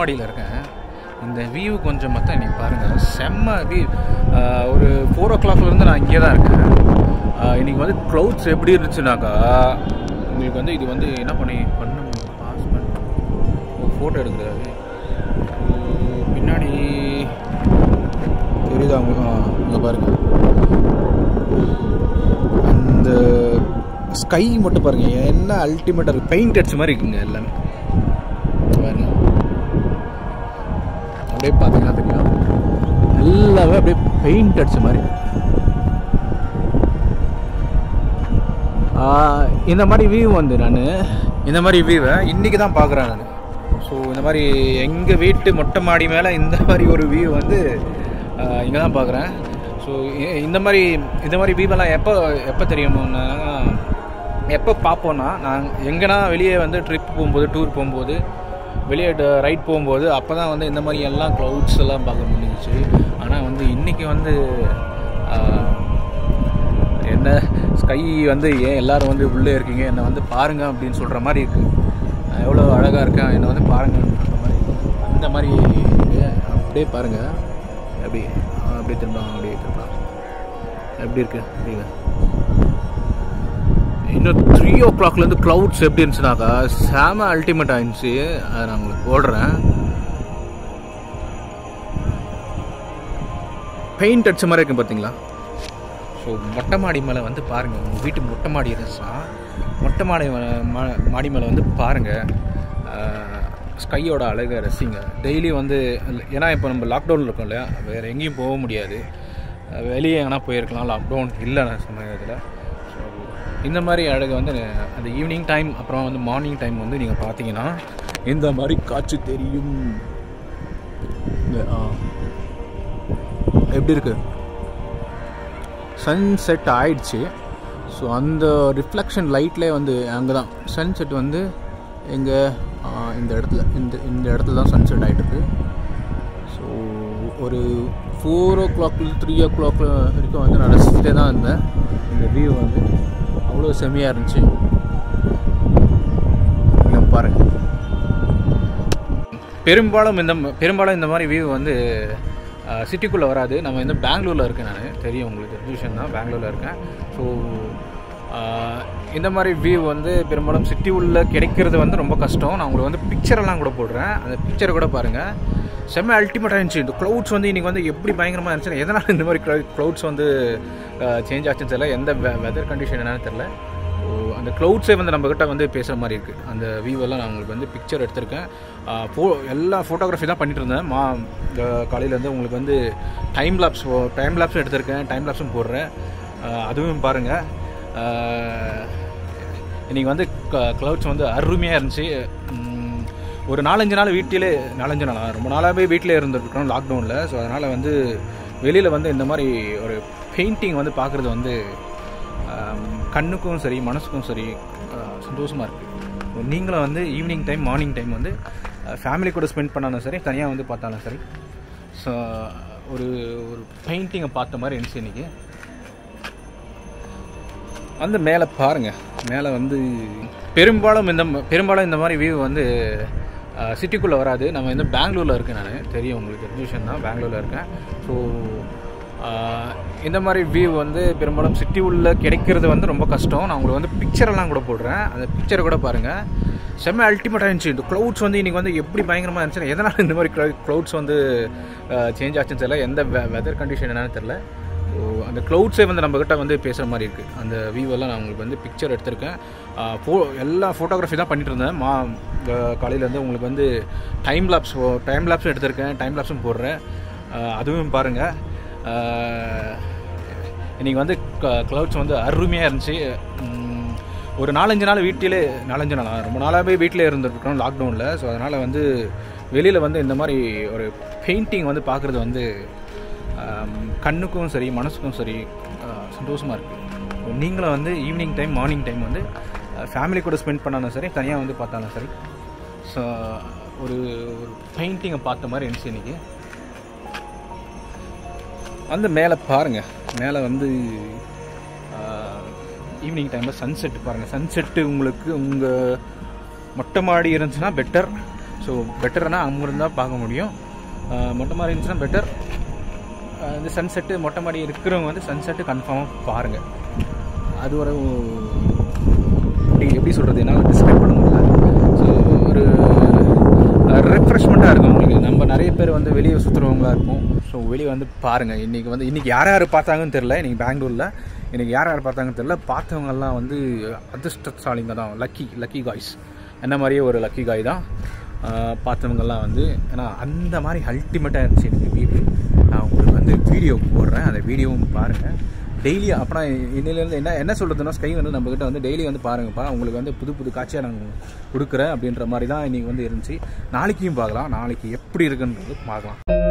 மாடியில் இருக்கேன் இந்த வியூ கொஞ்சம் மற்ற நீ பாருங்கள் செம்ம வியூ ஒரு ஃபோர் ஓ கிளாக்லேருந்து நான் இங்கே தான் இருக்கேன் ஆஹ் இன்னைக்கு வந்து க்ளவுட்ஸ் எப்படி இருந்துச்சுனாக்கா உங்களுக்கு வந்து இது வந்து என்ன பண்ணி பண்ண பாஸ் பண்ண ஃபோட்டோ எடுக்கிறது பின்னாடி தெரியுதா இங்கே பாருங்க அந்த ஸ்கை மட்டும் பாருங்க என்ன அல்டிமேட்டாக இருக்கு பெயிண்ட் அடிச்ச மாதிரி இருக்குங்க எல்லாமே பாருங்க அப்படியே பார்த்தீங்கன்னா தெரியும் எல்லாமே அப்படியே பெயிண்ட் அடிச்ச மாதிரி ஆஹ் இந்த மாதிரி வியூ வந்து நான் இந்த மாதிரி வியூவை இன்றைக்கி தான் பார்க்குறேன் நான் ஸோ இந்த மாதிரி எங்கள் வீட்டு மொட்டை மாடி மேலே இந்த மாதிரி ஒரு வியூ வந்து இங்கே தான் பார்க்குறேன் ஸோ இந்த மாதிரி இந்த மாதிரி வியூவெல்லாம் எப்போ எப்போ தெரியுமோன்னா எப்போ பார்ப்போன்னா நான் எங்கன்னா வெளியே வந்து ட்ரிப் போகும்போது டூர் போகும்போது வெளியே ரைட் போகும்போது அப்போ தான் வந்து இந்த மாதிரி எல்லாம் க்ளவுட்ஸ் எல்லாம் பார்க்க முடிஞ்சிச்சு ஆனால் வந்து இன்றைக்கி வந்து ஆஹ், என்ன ஸ்கை வந்து ஏன் எல்லாரும் வந்து உள்ளே இருக்கீங்க என்னை வந்து பாருங்க அப்படின்னு சொல்கிற மாதிரி இருக்குது நான் எவ்வளோ அழகாக இருக்கேன் என்னை வந்து பாருங்கன்னு சொல்கிற மாதிரி அந்த மாதிரி இருக்கு. அப்படியே பாருங்கள் எப்படி ஆ, அப்படியே திரும்பலாம் அப்படியே திரும்பலாம் எப்படி இருக்கு அப்படிங்க இன்னும் த்ரீ ஓ கிளாக்லேருந்து க்ளவுட்ஸ் எப்படி இருந்துச்சுனாக்கா செம அல்டிமேட் ஆயிருந்துச்சு அதை நான் உங்களுக்கு போடுறேன் பெயிண்ட் அடிச்ச மாதிரி இருக்கும் பார்த்தீங்களா ஸோ மொட்டை மாடி மேலே வந்து பாருங்கள் உங்கள் வீட்டு மொட்டை மாடி இருந்துச்சுன்னா மொட்டை மாடி மேலே- மா- மாடி மேலே வந்து பாருங்கள் ஸ்கையோட அழகை ரசிங்க டெய்லி வந்து ஏன்னா இப்போ நம்ம லாக்டவுனில் இருக்கோம் இல்லையா வேறு எங்கேயும் போக முடியாது அஹ் வெளியே எங்கன்னா போயிருக்கலாம் லாக்டவுன் இல்லை சமயத்தில் ஸோ இந்த மாதிரி அழகை வந்து அந்த ஈவினிங் டைம் அப்புறம் வந்து மார்னிங் டைம் வந்து நீங்கள் பார்த்தீங்கன்னா இந்த மாதிரி காட்சி தெரியும் இந்த, ஆ. எப்படி இருக்குது சன் செட் ஆயிடுச்சு ஸோ அந்த ரிஃப்ளெக்ஷன் லைட்லேயே வந்து அங்கே தான் சன் செட் வந்து எங்கே இந்த இடத்துல இந்த இந்த இடத்துல தான் சன் செட் ஆகிட்டு இருக்கு ஸோ ஒரு ஃபோர் ஓ கிளாக்ல த்ரீ ஓ கிளாக் வரைக்கும் வந்து நான் ரசிச்சுட்டே தான் இருந்தேன் இந்த வியூ வந்து அவ்வளோ செம்மையாக இருந்துச்சு இங்க பாருங்க பெரும்பாலும் இந்த ம- பெரும்பாலும் இந்த மாதிரி வியூ வந்து சிட்டிக்குள்ளே வராது நம்ம வந்து பெங்களூரில் இருக்கேன் நான் தெரியும் உங்களுக்கு தெரிஞ்ச விஷயம் தான் பெங்களூரில் இருக்கேன் ஸோ இந்த மாதிரி வியூ வந்து பெரும்பாலும் சிட்டி உள்ள கிடைக்கிறது வந்து ரொம்ப கஷ்டம் நான் உங்களுக்கு வந்து பிக்சரெல்லாம் கூட போடுறேன் அந்த பிக்சரை கூட பாருங்கள் செம்ம அல்டிமேட்டாக இருந்துச்சு இந்த க்ளவுட்ஸ் வந்து இன்றைக்கி வந்து எப்படி பயங்கரமாக இருந்துச்சு எதனால் இந்த மாதிரி க்ளவுட்ஸ் வந்து சேஞ்ச் ஆச்சுன்னு தெரியல எந்த வெதர் கண்டிஷன் என்னன்னு தெரில ஸோ அந்த க்ளவுட்ஸே வந்து நம்மக்கிட்ட வந்து பேசுகிற மாதிரி இருக்குது அந்த வியூவெல்லாம் நான் உங்களுக்கு வந்து பிக்சர் எடுத்திருக்கேன் ஃபோ எல்லா ஃபோட்டோகிராஃபி தான் பண்ணிட்டு இருந்தேன் மா காலையிலேருந்து உங்களுக்கு வந்து டைம் லாப்ஸ் டைம் லாப்ஸும் எடுத்திருக்கேன் டைம் லாப்ஸும் போடுறேன் ஆஹ் அதுவும் பாருங்கள் இன்றைக்கி வந்து க்ளவுட்ஸ் வந்து அருமையாக இருந்துச்சு உம், ஒரு நாலஞ்சு நாள் வீட்டிலே நாலஞ்சு நாளா ரொம்ப நாளாகவே வீட்டிலே இருந்திருக்கிறோம் லாக்டவுனில் ஸோ அதனால் வந்து வெளியில் வந்து இந்த மாதிரி ஒரு பெயிண்டிங் வந்து பார்க்குறது வந்து ஆம், கண்ணுக்கும் சரி மனசுக்கும் சரி சந்தோஷமாக இருக்குது நீங்களும் வந்து ஈவினிங் டைம் மார்னிங் டைம் வந்து ஃபேமிலி கூட ஸ்பெண்ட் பண்ணாலும் சரி தனியாக வந்து பார்த்தாலும் சரி ஸோ ஒரு ஒரு பெயிண்டிங்கை பார்த்த மாதிரி இருந்துச்சு இன்றைக்கி வந்து மேலே பாருங்கள் மேலே வந்து பெரும்பாலும் இந்த ம- பெரும்பாலும் இந்த மாதிரி வியூ வந்து சிட்டிக்குள்ளே வராது நம்ம வந்து பெங்களூரில் இருக்கேன் நான் தெரியும் உங்களுக்கு தெரிஞ்ச விஷயம் தான் பெங்களூரில் இருக்கேன் ஸோ இந்த மாதிரி வியூ வந்து பெரும்பாலும் சிட்டி உள்ள கிடைக்கிறது வந்து ரொம்ப கஷ்டம் நான் உங்களுக்கு வந்து பிக்சரெல்லாம் கூட போடுறேன் அந்த பிக்சரை கூட பாருங்கள் செம்ம அல்டிமேட்டாக இருந்துச்சு இந்த க்ளவுட்ஸ் வந்து இன்றைக்கி வந்து எப்படி பயங்கரமாக இருந்துச்சு எதனால் இந்த மாதிரி க்ளவுட்ஸ் வந்து சேஞ்ச் ஆச்சுன்னு தெரியல எந்த வெதர் கண்டிஷன் என்னன்னு தெரில ஸோ அந்த க்ளவுட்ஸே வந்து நம்மக்கிட்ட வந்து பேசுகிற மாதிரி இருக்குது அந்த வியூவெல்லாம் நான் உங்களுக்கு வந்து பிக்சர் எடுத்திருக்கேன் ஃபோ எல்லா ஃபோட்டோகிராஃபி தான் பண்ணிட்டு இருந்தேன் மா காலையிலேருந்து உங்களுக்கு வந்து டைம் லாப்ஸ் டைம் லாப்ஸும் எடுத்திருக்கேன் டைம் லாப்ஸும் போடுறேன் ஆஹ் அதுவும் பாருங்கள் இன்றைக்கி வந்து க்ளவுட்ஸ் வந்து அருமையாக இருந்துச்சு உம், ஒரு நாலஞ்சு நாள் வீட்டிலே நாலஞ்சு நாளா ரொம்ப நாளாகவே வீட்டிலே இருந்திருக்கிறோம் லாக்டவுனில் ஸோ அதனால் வந்து வெளியில் வந்து இந்த மாதிரி ஒரு பெயிண்டிங் வந்து பார்க்குறது வந்து ஆம், கண்ணுக்கும் சரி மனசுக்கும் சரி சந்தோஷமாக இருக்குது நீங்களும் வந்து ஈவினிங் டைம் மார்னிங் டைம் வந்து ஃபேமிலி கூட ஸ்பெண்ட் பண்ணாலும் சரி தனியாக வந்து பார்த்தாலும் சரி ஸோ ஒரு ஒரு பெயிண்டிங்கை பார்த்த மாதிரி இருந்துச்சு இன்றைக்கி வந்து மேலே பாருங்கள் மேலே வந்து ஈவினிங் டைமில் சன்செட் பாருங்கள் சன்செட்டு உங்களுக்கு உங்கள் மொட்டை மாடி இருந்துச்சுன்னா பெட்டர் ஸோ பெட்டர்னா அங்கே இருந்தால் பார்க்க முடியும் அஹ், மொட்டை மாடி இருந்துச்சுன்னா பெட்டர் இந்த சன்செட்டு மொட்டை மாடி இருக்கிறவங்க வந்து சன்செட்டு கன்ஃபார்மாக பாருங்கள் அது ஒரு எப்படி எப்படி சொல்கிறது என்னால் டிஸ்கிரைப் பண்ண முடியல ஸோ ஒரு ரெஃப்ரெஷ்மெண்ட்டாக இருக்கும் உங்களுக்கு நம்ம நிறைய பேர் வந்து வெளியே சுற்றுறவங்களா இருப்போம் ஸோ வெளியே வந்து பாருங்கள் இன்றைக்கி வந்து இன்றைக்கி யார் யார் பார்த்தாங்கன்னு தெரில இன்றைக்கி பெங்களூரில் இன்றைக்கி யார் யார் பார்த்தாங்கன்னு தெரில பார்த்தவங்கெல்லாம் வந்து அதிர்ஷ்டசாலிங்க தான் லக்கி லக்கி காய்ஸ் என்ன மாதிரியே ஒரு லக்கி காய் தான் ஆஹ் பார்த்தவங்கெல்லாம் வந்து ஏன்னா அந்த மாதிரி அல்டிமேட்டாக இருந்துச்சு எனக்கு வீடு நான் உங்களுக்கு வந்து வீடியோ போடுறேன் அந்த வீடியோவும் பாருங்கள் டெய்லி அப்புறம் இன்னிலேருந்து என்ன என்ன சொல்கிறதுனா ஸ்கை வந்து நம்மக்கிட்ட வந்து டெய்லி வந்து பாருங்கப்பா உங்களுக்கு வந்து புது புது காட்சியாக நாங்கள் கொடுக்குறேன் அப்படின்ற மாதிரி தான் இன்றைக்கி வந்து இருந்துச்சு நாளைக்கும் பார்க்கலாம் நாளைக்கு எப்படி இருக்குன்றது பார்க்கலாம்